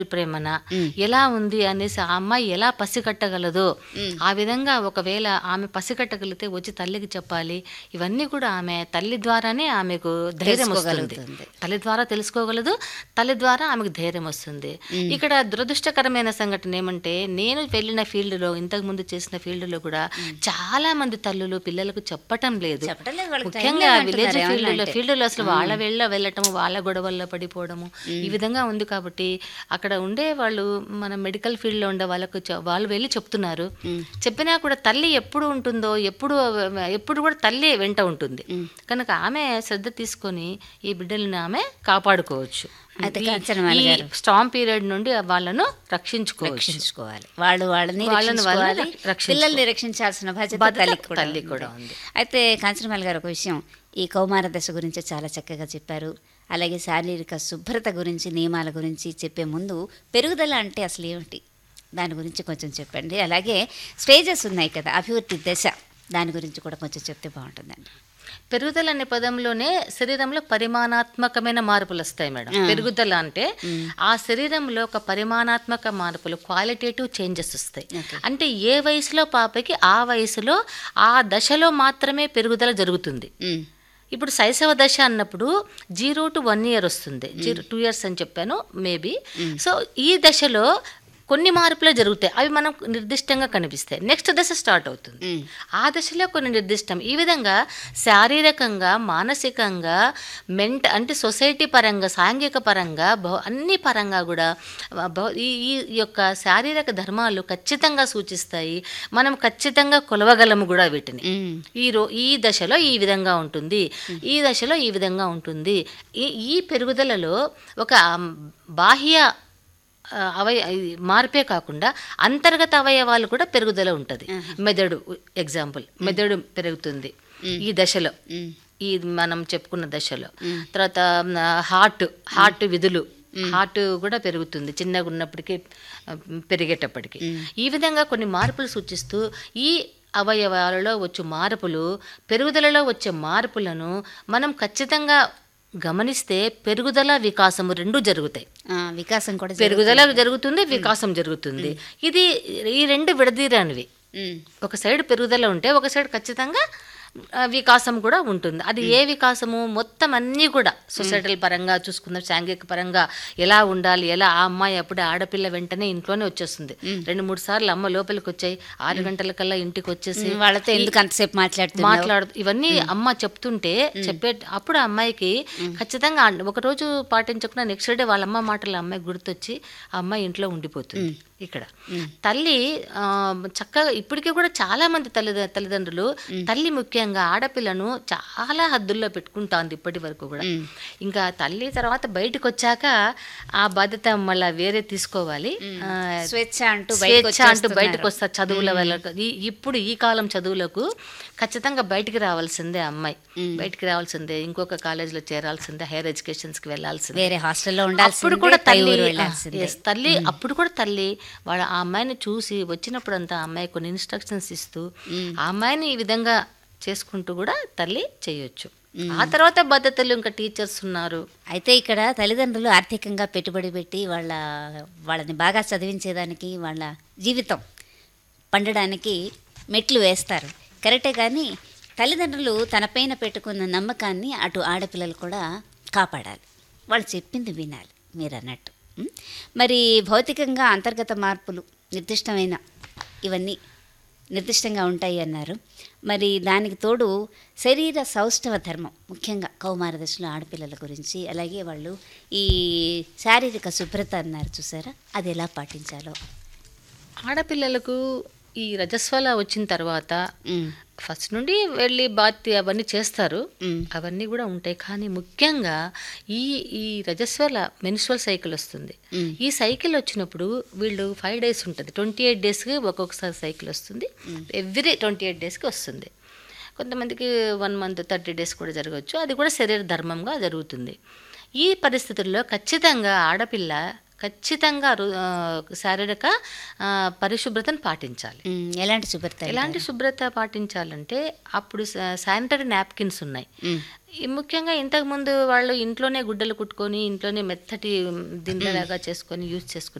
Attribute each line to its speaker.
Speaker 1: ప్రేమన ఎలా ఉంది అనేసి ఆ అమ్మాయి ఎలా పసిగట్టగలదో ఆ విధంగా ఒకవేళ ఆమె పసిగట్టగలిగితే వచ్చి తల్లికి చెప్పాలి ఇవన్నీ కూడా ఆమె తల్లి ద్వారానే ఆమెకు ధైర్యం వస్తుంది
Speaker 2: తెలుసుకోగలుగుతుంది.
Speaker 1: తల్లి ద్వారా తెలుసుకోగలదు తల్లి ద్వారా ఆమెకు ధైర్యం వస్తుంది ఇక్కడ దురదృష్టకరమైన సంఘటన ఏమంటే నేను వెళ్ళిన ఫీల్డ్లో ఇంతకు ముందు చేసిన ఫీల్డ్లో కూడా చాలా మంది తల్లులు పిల్లలకు చెప్పటం లేదు
Speaker 2: చెప్పడం లేదు, వాళ్ళకి టైం
Speaker 1: ముఖ్యంగా
Speaker 2: లేదంటున్నారు
Speaker 1: విలేజ్
Speaker 2: ఏమన్నా
Speaker 1: ఫీల్డ్లో
Speaker 2: అంటే.
Speaker 1: ఫీల్డ్లో అసలు వాళ్ళ వెళ్ళ వెళ్ళటము వాళ్ళ గొడవల్లో పడిపోవడము ఈ విధంగా ఉంది కాబట్టి అక్కడ ఉండే వాళ్ళు మన మెడికల్ ఫీల్డ్లో ఉండే వాళ్ళకు చె- వాళ్ళు వెళ్ళి చెప్తున్నారు చెప్పినా కూడా తల్లి ఎప్పుడు ఉంటుందో ఎప్పుడు ఎప్పుడు కూడా తల్లి వెంట ఉంటుంది కనుక ఆమె శ్రద్ధ తీసుకొని ఈ బిడ్డలను ఆమె కాపాడుకోవచ్చు
Speaker 2: అయితే
Speaker 1: ఈ-
Speaker 2: కాంచనమాల
Speaker 1: ఈ
Speaker 2: గారు.
Speaker 1: స్టామ్ పీరియడ్ నుండి వాళ్ళను రక్షించుకోవచ్చు
Speaker 2: రక్షించుకోవాలి వాళ్ళు వాళ్ళని
Speaker 1: వాళ్ళని వాళ్ళని
Speaker 2: రక్షించుకోవాలి
Speaker 1: రక్షించుకో-
Speaker 2: పిల్లల్ని రక్షించాల్సిన బాధ్యత
Speaker 1: బాధ్యత
Speaker 2: తల్లికి కూడా
Speaker 1: తల్లికి కూడా ఉంది.
Speaker 2: అయితే కాంచనమాల గారు ఒక విషయం ఈ కౌమార దశ గురించి చాలా చక్కగా చెప్పారు అలాగే శారీరక శుభ్రత గురించి నియమాల గురించి చెప్పే ముందు పెరుగుదల అంటే అసలు ఏమిటి దాని గురించి కొంచెం చెప్పండి అలాగే స్టేజెస్ ఉన్నాయి కదా అభివృద్ధి దశ దాని గురించి కూడా కొంచెం చెప్తే బాగుంటుందండి
Speaker 1: పెరుగుదల అనే పదంలోనే శరీరంలో పరిమాణాత్మకమైన మార్పులు వస్తాయి మేడం పెరుగుదల అంటే ఆ శరీరంలో ఒక పరిమాణాత్మక మార్పులు క్వాలిటేటివ్ చేంజెస్ వస్తాయి అంటే ఏ వయసులో పాపకి ఆ వయసులో ఆ దశలో మాత్రమే పెరుగుదల జరుగుతుంది
Speaker 2: ఉమ్,
Speaker 1: ఇప్పుడు శైశవ దశ అన్నప్పుడు జీరో టు వన్ ఇయర్ వస్తుంది జీరో టూ ఇయర్స్ అని చెప్పాను మేబీ సో ఈ దశలో కొన్ని మార్పులే జరుగుతాయి అవి మనం నిర్దిష్టంగా కనిపిస్తాయి నెక్స్ట్ దశ స్టార్ట్ అవుతుంది
Speaker 2: ఉమ్.
Speaker 1: ఆ దశలో కొన్ని నిర్దిష్టం ఈ విధంగా శారీరకంగా మానసికంగా మెంట అంటే సొసైటీ పరంగా సాంఘిక పరంగా బహు అన్ని పరంగా కూడా బహు- ఈ ఈ యొక్క శారీరక ధర్మాలు ఖచ్చితంగా సూచిస్తాయి మనం ఖచ్చితంగా కొలవగలము కూడా వీటిని
Speaker 2: ఉమ్,
Speaker 1: ఈ రో ఈ దశలో ఈ విధంగా ఉంటుంది ఈ దశలో ఈ విధంగా ఉంటుంది ఈ ఈ పెరుగుదలలో ఒక ఆమ్, బాహ్య ఆ, అవయ ఇది మార్పే కాకుండా అంతర్గత అవయవాలు కూడా పెరుగుదల ఉంటుంది మెదడు ఎగ్జాంపుల్ మెదడు పెరుగుతుంది ఈ దశలో ఈ మనం చెప్పుకున్న దశలో తర్వాత హార్ట్ హార్ట్ విధులు హార్ట్ కూడా పెరుగుతుంది చిన్నగా ఉన్నప్పటికీ ఆ, పెరిగేటప్పటికి ఈ విధంగా కొన్ని మార్పులు సూచిస్తూ ఈ అవయవాలలో వచ్చే మార్పులు పెరుగుదలలో వచ్చే మార్పులను మనం ఖచ్చితంగా గమనిస్తే పెరుగుదల వికాసము రెండు జరుగుతాయి
Speaker 2: ఆ, వికాసం కూడా
Speaker 1: పెరుగుదల జరుగుతుంది వికాసం జరుగుతుంది ఇది ఈ రెండు విడదీరానివి
Speaker 2: ఉమ్,
Speaker 1: ఒక సైడ్ పెరుగుదల ఉంటే ఒక సైడ్ ఖచ్చితంగా ఆ, వికాసం కూడా ఉంటుంది అది ఏ వికాసము మొత్తం అన్నీ కూడా సొసైటల్ పరంగా చూసుకుందాం సాంఘిక పరంగా ఎలా ఉండాలి ఎలా ఆ అమ్మాయి అప్పుడే ఆడపిల్ల వెంటనే ఇంట్లోనే వచ్చేస్తుంది రెండు మూడు సార్లు అమ్మ లోపలికి వచ్చాయి ఆరు గంటల కల్లా ఇంటికి వచ్చేసి
Speaker 2: వాళ్ళతో ఎందుకు అంతసేపు మాట్లాడుతున్నారు
Speaker 1: మాట్లాడు ఇవన్నీ అమ్మ చెప్తుంటే చెప్పే అప్పుడు ఆ అమ్మాయికి ఖచ్చితంగా అన్- ఒక రోజు పాటించకుండా నెక్స్ట్ డే వాళ్ళ అమ్మ మాటలు ఆ అమ్మాయి గుర్తొచ్చి ఆ అమ్మాయి ఇంట్లో ఉండిపోతుంది ఇక్కడ తల్లి ఆ, చక్కగా ఇప్పటికీ కూడా చాలా మంది తల్లి తల్లిదండ్రులు తల్లి ముఖ్యంగా ఆడపిల్లను చాలా హద్దుల్లో పెట్టుకుంటాంది ఇప్పటి వరకు కూడా ఇంకా తల్లి తర్వాత బయటకు వచ్చాక ఆ బాధ్యత మళ్ళీ వేరే తీసుకోవాలి ఆ,
Speaker 2: స్వేచ్ఛ అంటూ బయటకు
Speaker 1: స్వేచ్ఛ అంటూ బయటకు వస్తా చదువుల వల్ల ఈ- ఇప్పుడు ఈ కాలం చదువులకు ఖచ్చితంగా బయటికి రావాల్సిందే అమ్మాయి బయటికి రావాల్సిందే ఇంకొక కాలేజీలో చేరాల్సిందే హైయర్ ఎడ్యుకేషన్స్కి వెళ్ళాల్సిందే
Speaker 2: వేరే హాస్టల్లో
Speaker 1: అప్పుడు
Speaker 2: ఉండాల్సిందే
Speaker 1: కూడా
Speaker 2: పై
Speaker 1: తల్లి
Speaker 2: ఊరు
Speaker 1: ఆ,
Speaker 2: వెళ్ళాల్సిందే
Speaker 1: yes, తల్లి అప్పుడు కూడా తల్లి వాళ్ళ ఆ అమ్మాయిని చూసి వచ్చినప్పుడంతా ఆ అమ్మాయి కొన్ని ఇన్స్ట్రక్షన్స్ ఇస్తూ ఆ అమ్మాయిని ఈ విధంగా చేసుకుంటూ కూడా తల్లి చేయొచ్చు ఆ తర్వాత బాధ్యతలు ఇంకా టీచర్స్ ఉన్నారు
Speaker 2: అయితే ఇక్కడ తల్లిదండ్రులు ఆర్థికంగా పెట్టుబడి పెట్టి వాళ్ళ వాళ్ళని బాగా చదివించేదానికి వాళ్ళ జీవితం పండడానికి మెట్లు వేస్తారు కరెక్టే కానీ తల్లిదండ్రులు తనపైన పెట్టుకున్న నమ్మకాన్ని అటు ఆడపిల్లలు కూడా కాపాడాలి వాళ్ళు చెప్పింది వినాలి మీరు అన్నట్టు ఉం? మరి భౌతికంగా అంతర్గత మార్పులు నిర్దిష్టమైన ఇవన్నీ నిర్దిష్టంగా ఉంటాయి అన్నారు మరి దానికి తోడు శరీర సౌష్ఠవ ధర్మం ముఖ్యంగా కౌమార దశలో ఆడపిల్లల గురించి అలాగే వాళ్ళు ఈ శారీరక శుభ్రత అన్నారు చూసారా అది ఎలా పాటించాలో
Speaker 1: ఆడపిల్లలకు ఈ రజస్వల వచ్చిన తర్వాత
Speaker 2: ఉమ్,
Speaker 1: ఫస్ట్ నుండి వెళ్ళి బాతి అవన్నీ చేస్తారు
Speaker 2: ఉమ్,
Speaker 1: అవన్నీ కూడా ఉంటాయి కానీ ముఖ్యంగా ఈ ఈ రజస్వల మెన్స్ట్రల్ సైకిల్ వస్తుంది
Speaker 2: ఉమ్,
Speaker 1: ఈ సైకిల్ వచ్చినప్పుడు వీళ్ళు ఫైవ్ డేస్ ఉంటుంది ట్వంటీ ఎయిట్ డేస్కి ఒక్కొక్కసారి సైకిల్ వస్తుంది ఎవ్రీ ట్వంటీ ఎయిట్ డేస్కి వస్తుంది కొంతమందికి వన్ మంత్ థర్టీ డేస్ కూడా జరగవచ్చు అది కూడా శరీర ధర్మంగా జరుగుతుంది ఈ పరిస్థితుల్లో ఖచ్చితంగా ఆడపిల్ల ఖచ్చితంగా రు- ఆ, శారీరక ఆ, పరిశుభ్రతను పాటించాలి
Speaker 2: ఉమ్, ఎలాంటి శుభ్రత
Speaker 1: ఎలాంటి శుభ్రత పాటించాలంటే అప్పుడు శానిటరీ నాప్కిన్స్ ఉన్నాయి
Speaker 2: ఉమ్,
Speaker 1: ఈ ముఖ్యంగా ఇంతకుముందు వాళ్ళు ఇంట్లోనే గుడ్డలు కుట్టుకొని ఇంట్లోనే మెత్తటి దిండ్లలాగా చేసుకొని యూజ్ చేసుకునే